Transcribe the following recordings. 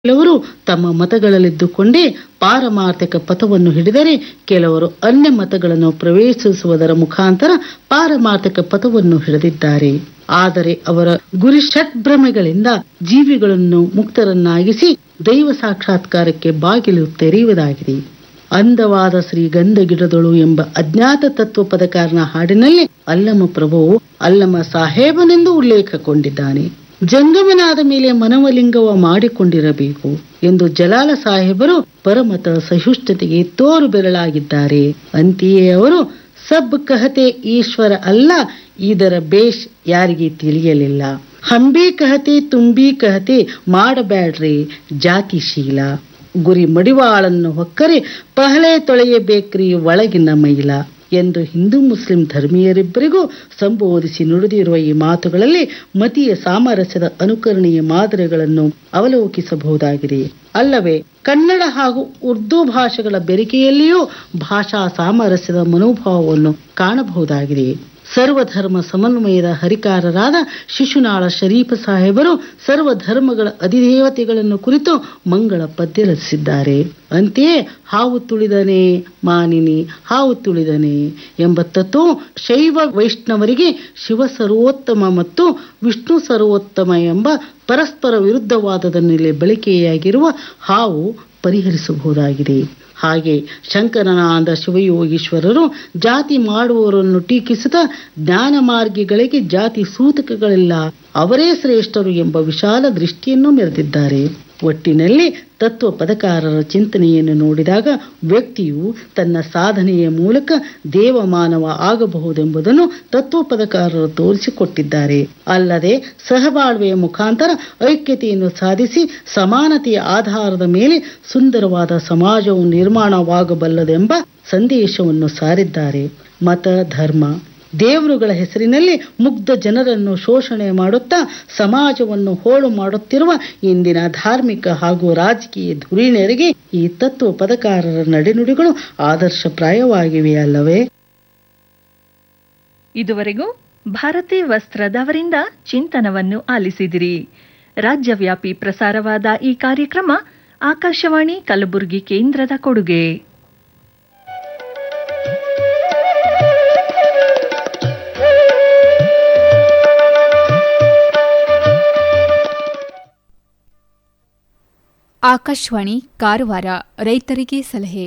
ಕೆಲವರು ತಮ್ಮ ಮತಗಳಲ್ಲಿದ್ದುಕೊಂಡೇ ಪಾರಮಾರ್ಥಿಕ ಪಥವನ್ನು ಹಿಡಿದರೆ ಕೆಲವರು ಅನ್ಯ ಮತಗಳನ್ನು ಪ್ರವೇಶಿಸುವುದರ ಮುಖಾಂತರ ಪಾರಮಾರ್ಥಿಕ ಪಥವನ್ನು ಹಿಡಿದಿದ್ದಾರೆ ಆದರೆ ಅವರ ಗುರಿ ಷಟ್ಭ್ರಮೆಗಳಿಂದ ಜೀವಿಗಳನ್ನು ಮುಕ್ತರನ್ನಾಗಿಸಿ ದೈವ ಸಾಕ್ಷಾತ್ಕಾರಕ್ಕೆ ಬಾಗಿಲು ತೆರೆಯುವುದಾಗಿದೆ ಅಂದವಾದ ಶ್ರೀಗಂಧ ಗಿಡದಳು ಎಂಬ ಅಜ್ಞಾತ ತತ್ವ ಪದಕಾರನ ಹಾಡಿನಲ್ಲಿ ಅಲ್ಲಮ ಪ್ರಭುವು ಅಲ್ಲಮ ಸಾಹೇಬನೆಂದು ಉಲ್ಲೇಖಗೊಂಡಿದ್ದಾನೆ ಜಂಗಮನಾದ ಮೇಲೆ ಮನವಲಿಂಗವ ಮಾಡಿಕೊಂಡಿರಬೇಕು ಎಂದು ಜಲಾಲ ಸಾಹೇಬರು ಪರಮತ ಸಹಿಷ್ಣುತೆಗೆ ತೋರು ಬೆರಳಾಗಿದ್ದಾರೆ ಅಂತೆಯೇ ಅವರು ಸಬ್ ಕಹತೆ ಈಶ್ವರ ಅಲ್ಲ ಇದರ ಬೇಷ್ ಯಾರಿಗೆ ತಿಳಿಯಲಿಲ್ಲ ಹಂಬಿ ಕಹತೆ ತುಂಬಿ ಕಹತೆ ಮಾಡಬ್ಯಾಡ್ರಿ ಜಾತಿಶೀಲ ಗುರಿ ಮಡಿವಾಳನ್ನು ಹೊಕ್ಕರೆ ಪಹಲೆ ತೊಳೆಯಬೇಕ್ರಿ ಒಳಗಿನ ಮೈಲ ಎಂದು ಹಿಂದೂ ಮುಸ್ಲಿಂ ಧರ್ಮೀಯರಿಬ್ಬರಿಗೂ ಸಂಬೋಧಿಸಿ ನುಡಿದಿರುವ ಈ ಮಾತುಗಳಲ್ಲಿ ಮತೀಯ ಸಾಮರಸ್ಯದ ಅನುಕರಣೀಯ ಮಾದರಿಗಳನ್ನು ಅವಲೋಕಿಸಬಹುದಾಗಿದೆ ಅಲ್ಲವೇ ಕನ್ನಡ ಹಾಗೂ ಉರ್ದು ಭಾಷೆಗಳ ಬೆರಿಕೆಯಲ್ಲಿಯೂ ಭಾಷಾ ಸಾಮರಸ್ಯದ ಮನೋಭಾವವನ್ನು ಕಾಣಬಹುದಾಗಿದೆ ಸರ್ವಧರ್ಮ ಸಮನ್ವಯದ ಹರಿಕಾರರಾದ ಶಿಶುನಾಳ ಶರೀಫ ಸಾಹೇಬರು ಸರ್ವಧರ್ಮಗಳ ಅಧಿದೇವತೆಗಳನ್ನು ಕುರಿತು ಮಂಗಳ ಪದ್ಯ ರಚಿಸಿದ್ದಾರೆ ಅಂತೆಯೇ ಹಾವು ತುಳಿದನೆ ಮಾನಿನಿ ಹಾವು ತುಳಿದನೆ ಎಂಬ ತತ್ವ ಶೈವ ವೈಷ್ಣವರಿಗೆ ಶಿವ ಸರ್ವೋತ್ತಮ ಮತ್ತು ವಿಷ್ಣು ಸರ್ವೋತ್ತಮ ಎಂಬ ಪರಸ್ಪರ ವಿರುದ್ಧವಾದದ ಮೇಲೆ ಬಳಕೆಯಾಗಿರುವ ಹಾವು ಪರಿಹರಿಸಬಹುದಾಗಿದೆ ಹಾಗೆ ಶಂಕರನಾದ ಶಿವಯೋಗೀಶ್ವರರು ಜಾತಿ ಮಾಡುವವರನ್ನು ಟೀಕಿಸುತ್ತಾ ಜ್ಞಾನ ಮಾರ್ಗಿಗಳಿಗೆ ಜಾತಿ ಸೂತಕಗಳಿಲ್ಲ ಅವರೇ ಶ್ರೇಷ್ಠರು ಎಂಬ ವಿಶಾಲ ದೃಷ್ಟಿಯನ್ನು ಮೆರೆದಿದ್ದಾರೆ ಒಟ್ಟಿನಲ್ಲಿ ತತ್ವ ಪದಕಾರರ ಚಿಂತನೆಯನ್ನು ನೋಡಿದಾಗ ವ್ಯಕ್ತಿಯು ತನ್ನ ಸಾಧನೆಯ ಮೂಲಕ ದೇವಮಾನವ ಆಗಬಹುದೆಂಬುದನ್ನು ತತ್ವ ಪದಕಾರರು ತೋರಿಸಿಕೊಟ್ಟಿದ್ದಾರೆ ಅಲ್ಲದೆ ಸಹಬಾಳ್ವೆಯ ಮುಖಾಂತರ ಐಕ್ಯತೆಯನ್ನು ಸಾಧಿಸಿ ಸಮಾನತೆಯ ಆಧಾರದ ಮೇಲೆ ಸುಂದರವಾದ ಸಮಾಜವು ನಿರ್ಮಾಣವಾಗಬಲ್ಲದೆಂಬ ಸಂದೇಶವನ್ನು ಸಾರಿದ್ದಾರೆ ಮತ ಧರ್ಮ ದೇವರುಗಳ ಹೆಸರಿನಲ್ಲಿ ಮುಗ್ಧ ಜನರನ್ನು ಶೋಷಣೆ ಮಾಡುತ್ತಾ ಸಮಾಜವನ್ನು ಹೋಳು ಮಾಡುತ್ತಿರುವ ಇಂದಿನ ಧಾರ್ಮಿಕ ಹಾಗೂ ರಾಜಕೀಯ ಧುರೀಣರಿಗೆ ಈ ತತ್ವ ಪದಕಾರರ ನಡೆನುಡಿಗಳು ಆದರ್ಶಪ್ರಾಯವಾಗಿವೆ ಅಲ್ಲವೇ ಇದುವರೆಗೂ ಭಾರತಿ ವಸ್ತ್ರದವರಿಂದ ಚಿಂತನವನ್ನು ಆಲಿಸಿದಿರಿ ರಾಜ್ಯವ್ಯಾಪಿ ಪ್ರಸಾರವಾದ ಈ ಕಾರ್ಯಕ್ರಮ ಆಕಾಶವಾಣಿ ಕಲಬುರಗಿ ಕೇಂದ್ರದ ಕೊಡುಗೆ ಆಕಾಶವಾಣಿ ಕಾರವಾರ ರೈತರಿಗೆ ಸಲಹೆ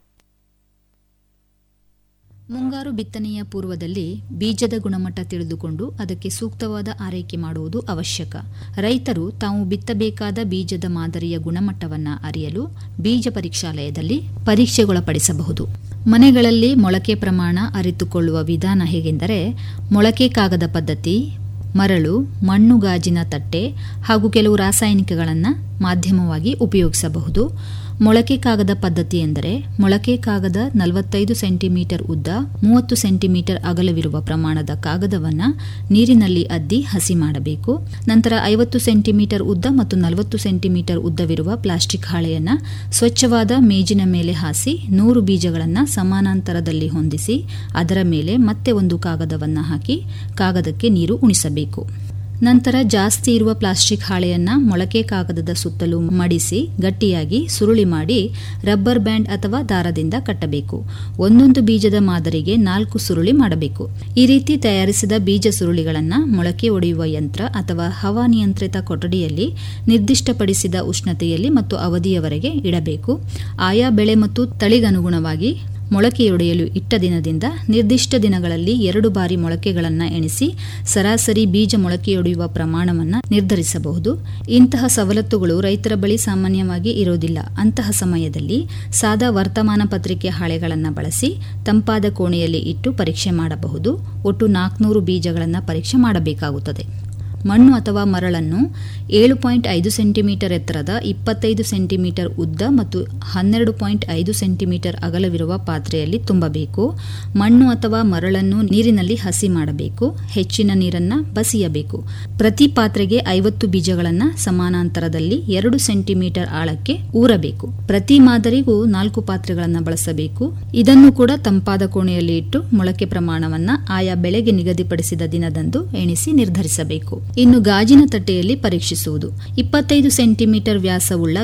ಮುಂಗಾರು ಬಿತ್ತನೆಯ ಪೂರ್ವದಲ್ಲಿ ಬೀಜದ ಗುಣಮಟ್ಟ ತಿಳಿದುಕೊಂಡು ಅದಕ್ಕೆ ಸೂಕ್ತವಾದ ಆರೈಕೆ ಮಾಡುವುದು ಅವಶ್ಯಕ ರೈತರು ತಾವು ಬಿತ್ತಬೇಕಾದ ಬೀಜದ ಮಾದರಿಯ ಗುಣಮಟ್ಟವನ್ನು ಅರಿಯಲು ಬೀಜ ಪರೀಕ್ಷಾಲಯದಲ್ಲಿ ಪರೀಕ್ಷೆಗೊಳಪಡಿಸಬಹುದು ಮನೆಗಳಲ್ಲಿ ಮೊಳಕೆ ಪ್ರಮಾಣ ಅರಿತುಕೊಳ್ಳುವ ವಿಧಾನ ಹೇಗೆಂದರೆ ಮೊಳಕೆ ಕಾಗದ ಪದ್ಧತಿ ಮರಳು ಮಣ್ಣು ಗಾಜಿನ ತಟ್ಟೆ ಹಾಗೂ ಕೆಲವು ರಾಸಾಯನಿಕಗಳನ್ನು ಮಾಧ್ಯಮವಾಗಿ ಉಪಯೋಗಿಸಬಹುದು ಮೊಳಕೆ ಕಾಗದ ಪದ್ಧತಿ ಎಂದರೆ ಮೊಳಕೆ ಕಾಗದ ನಲವತ್ತೈದು ಸೆಂಟಿಮೀಟರ್ ಉದ್ದ ಮೂವತ್ತು ಸೆಂಟಿಮೀಟರ್ ಅಗಲವಿರುವ ಪ್ರಮಾಣದ ಕಾಗದವನ್ನು ನೀರಿನಲ್ಲಿ ಅದ್ದಿ ಹಸಿ ಮಾಡಬೇಕು ನಂತರ ಐವತ್ತು ಸೆಂಟಿಮೀಟರ್ ಉದ್ದ ಮತ್ತು ನಲವತ್ತು ಸೆಂಟಿಮೀಟರ್ ಉದ್ದವಿರುವ ಪ್ಲಾಸ್ಟಿಕ್ ಹಾಳೆಯನ್ನು ಸ್ವಚ್ಛವಾದ ಮೇಜಿನ ಮೇಲೆ ಹಾಸಿ ನೂರು ಬೀಜಗಳನ್ನು ಸಮಾನಾಂತರದಲ್ಲಿ ಹೊಂದಿಸಿ ಅದರ ಮೇಲೆ ಮತ್ತೆ ಒಂದು ಕಾಗದವನ್ನು ಹಾಕಿ ಕಾಗದಕ್ಕೆ ನೀರು ಉಣಿಸಬೇಕು ನಂತರ ಜಾಸ್ತಿ ಇರುವ ಪ್ಲಾಸ್ಟಿಕ್ ಹಾಳೆಯನ್ನ ಮೊಳಕೆ ಕಾಗದದ ಸುತ್ತಲೂ ಮಡಿಸಿ ಗಟ್ಟಿಯಾಗಿ ಸುರುಳಿ ಮಾಡಿ ರಬ್ಬರ್ ಬ್ಯಾಂಡ್ ಅಥವಾ ದಾರದಿಂದ ಕಟ್ಟಬೇಕು ಒಂದೊಂದು ಬೀಜದ ಮಾದರಿಗೆ ನಾಲ್ಕು ಸುರುಳಿ ಮಾಡಬೇಕು ಈ ರೀತಿ ತಯಾರಿಸಿದ ಬೀಜ ಸುರುಳಿಗಳನ್ನು ಮೊಳಕೆ ಒಡೆಯುವ ಯಂತ್ರ ಅಥವಾ ಹವಾನಿಯಂತ್ರಿತ ಕೊಠಡಿಯಲ್ಲಿ ನಿರ್ದಿಷ್ಟಪಡಿಸಿದ ಉಷ್ಣತೆಯಲ್ಲಿ ಮತ್ತು ಅವಧಿಯವರೆಗೆ ಇಡಬೇಕು ಆಯಾ ಬೆಳೆ ಮತ್ತು ತಳಿಗನುಗುಣವಾಗಿ ಮೊಳಕೆಯೊಡೆಯಲು ಇಟ್ಟ ದಿನದಿಂದ ನಿರ್ದಿಷ್ಟ ದಿನಗಳಲ್ಲಿ ಎರಡು ಬಾರಿ ಮೊಳಕೆಗಳನ್ನು ಎಣಿಸಿ ಸರಾಸರಿ ಬೀಜ ಮೊಳಕೆಯೊಡೆಯುವ ಪ್ರಮಾಣವನ್ನು ನಿರ್ಧರಿಸಬಹುದು ಇಂತಹ ಸವಲತ್ತುಗಳು ರೈತರ ಬಳಿ ಸಾಮಾನ್ಯವಾಗಿ ಇರೋದಿಲ್ಲ ಅಂತಹ ಸಮಯದಲ್ಲಿ ಸಾದಾ ವರ್ತಮಾನ ಪತ್ರಿಕೆ ಹಾಳೆಗಳನ್ನು ಬಳಸಿ ತಂಪಾದ ಕೋಣೆಯಲ್ಲಿ ಇಟ್ಟು ಪರೀಕ್ಷೆ ಮಾಡಬಹುದು ಒಟ್ಟು ನಾಲ್ಕುನೂರು ಬೀಜಗಳನ್ನು ಪರೀಕ್ಷೆ ಮಾಡಬೇಕಾಗುತ್ತದೆ ಮಣ್ಣು ಅಥವಾ ಮರಳನ್ನು ಏಳು ಪಾಯಿಂಟ್ ಐದು ಸೆಂಟಿಮೀಟರ್ ಎತ್ತರದ ಇಪ್ಪತ್ತೈದು ಸೆಂಟಿಮೀಟರ್ ಉದ್ದ ಮತ್ತು ಹನ್ನೆರಡು ಪಾಯಿಂಟ್ ಐದು ಸೆಂಟಿಮೀಟರ್ ಅಗಲವಿರುವ ಪಾತ್ರೆಯಲ್ಲಿ ತುಂಬಬೇಕು ಮಣ್ಣು ಅಥವಾ ಮರಳನ್ನು ನೀರಿನಲ್ಲಿ ಹಸಿ ಮಾಡಬೇಕು ಹೆಚ್ಚಿನ ನೀರನ್ನು ಬಸಿಯಬೇಕು ಪ್ರತಿ ಪಾತ್ರೆಗೆ ಐವತ್ತು ಬೀಜಗಳನ್ನು ಸಮಾನಾಂತರದಲ್ಲಿ ಎರಡು ಸೆಂಟಿಮೀಟರ್ ಆಳಕ್ಕೆ ಊರಬೇಕು ಪ್ರತಿ ಮಾದರಿಗೂ ನಾಲ್ಕು ಪಾತ್ರೆಗಳನ್ನು ಬಳಸಬೇಕು ಇದನ್ನು ಕೂಡ ತಂಪಾದ ಕೋಣೆಯಲ್ಲಿ ಇಟ್ಟು ಮೊಳಕೆ ಪ್ರಮಾಣವನ್ನು ಆಯಾ ಬೆಳೆಗೆ ನಿಗದಿಪಡಿಸಿದ ದಿನದಂದು ಎಣಿಸಿ ನಿರ್ಧರಿಸಬೇಕು ಇನ್ನು ಗಾಜಿನ ತಟ್ಟೆಯಲ್ಲಿ ಪರೀಕ್ಷಿಸುವುದು ಇಪ್ಪತ್ತೈದು ಸೆಂಟಿಮೀಟರ್ ವ್ಯಾಸವುಳ್ಳ